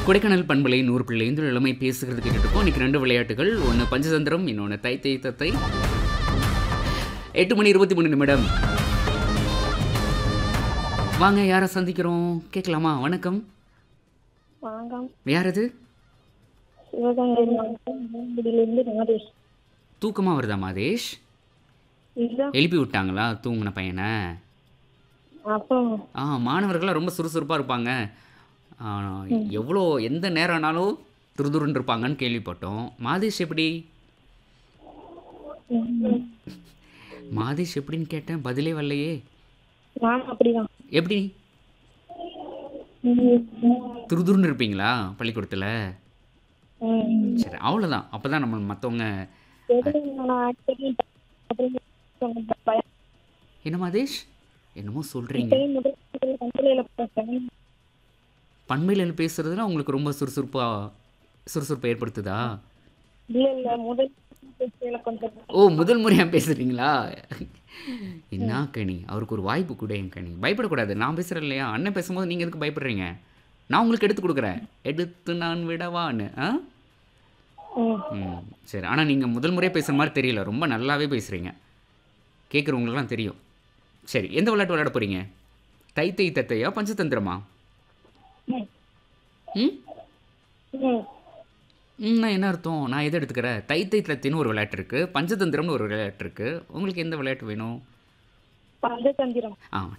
கொடைக்கானல் பண்பலை நூறு பிள்ளை இந்த இளமை பேசுகிறது கேட்டுருக்கோம் இன்னைக்கு ரெண்டு விளையாட்டுகள் ஒன்று பஞ்சதந்திரம் இன்னொன்று தை தை தத்தை எட்டு மணி இருபத்தி மூணு நிமிடம் வாங்க யாரை சந்திக்கிறோம் கேட்கலாமா வணக்கம் வணக்கம் யார் அது சிவகங்கை மாவட்டம் மூங்குடியிலிருந்து நாகேஷ் தூக்கமாக வருதா மாதேஷ் இதுதான் எழுப்பி விட்டாங்களா தூங்கின பையனை அப்புறம் ஆ மாணவர்கள்லாம் ரொம்ப சுறுசுறுப்பாக இருப்பாங்க ஆ, எவ்வளோ எந்த நேரம் ஆனாலும் துருதுருன்னு இருப்பாங்கன்னு கேள்விப்பட்டோம் மாதேஷ் எப்படி ம், மாதேஷ் எப்படின்னு கேட்டேன் பதிலே வரலையே நானும் அப்படிதான் எப்படி ம், துருதுருன்னு இருப்பீங்களா பள்ளிக்கூடத்தில் ம். சரி அவ்வளோதான் அப்போ தான் நம்ம மற்றவங்க எதுவும் நான் accident அப்படின்னு சொன்ன பயம். என்ன மாதேஷ் என்னமோ சொல்கிறீங்க இப்பயும் முதல் முதல்ல கண்ணுல பார்த்தேன். பண்மையில் பேசுறதுல உங்களுக்கு ரொம்ப சுறுசுறுப்பாக சுறுசுறுப்பை ஏற்படுத்துதா இல்ல இல்ல முதல் பேசுறதுல கொஞ்சம் ஓ முதல் முறையாக பேசுகிறீங்களா என்ன கனி அவருக்கு ஒரு வாய்ப்பு கூட என் கனி பயப்படக்கூடாது நான் பேசுகிறேன் இல்லையா அண்ணன் பேசும்போது நீங்கள் எதுக்கு பயப்படுறீங்க நான் உங்களுக்கு எடுத்து கொடுக்குறேன் எடுத்து நான் விடவான்னு ஆ ம், ம் சரி ஆனால் நீங்கள் முதல் முறையாக பேசுகிற மாதிரி தெரியல ரொம்ப நல்லாவே பேசுகிறீங்க கேட்குறவங்களுக்குலாம் தெரியும் சரி எந்த விளையாட்டு விளையாட போகிறீங்க தை தை தத்தையா பஞ்சதந்திரமா ம், ம் ம். ம்னா என்ன அர்த்தம் நான் எதை எடுத்துக்கிறேன் தை தை தத்தின்னு ஒரு விளையாட்டு இருக்குது பஞ்சதந்திரம்னு ஒரு விளையாட்டு இருக்குது உங்களுக்கு எந்த விளையாட்டு வேணும் பஞ்சதந்திரம் ஆ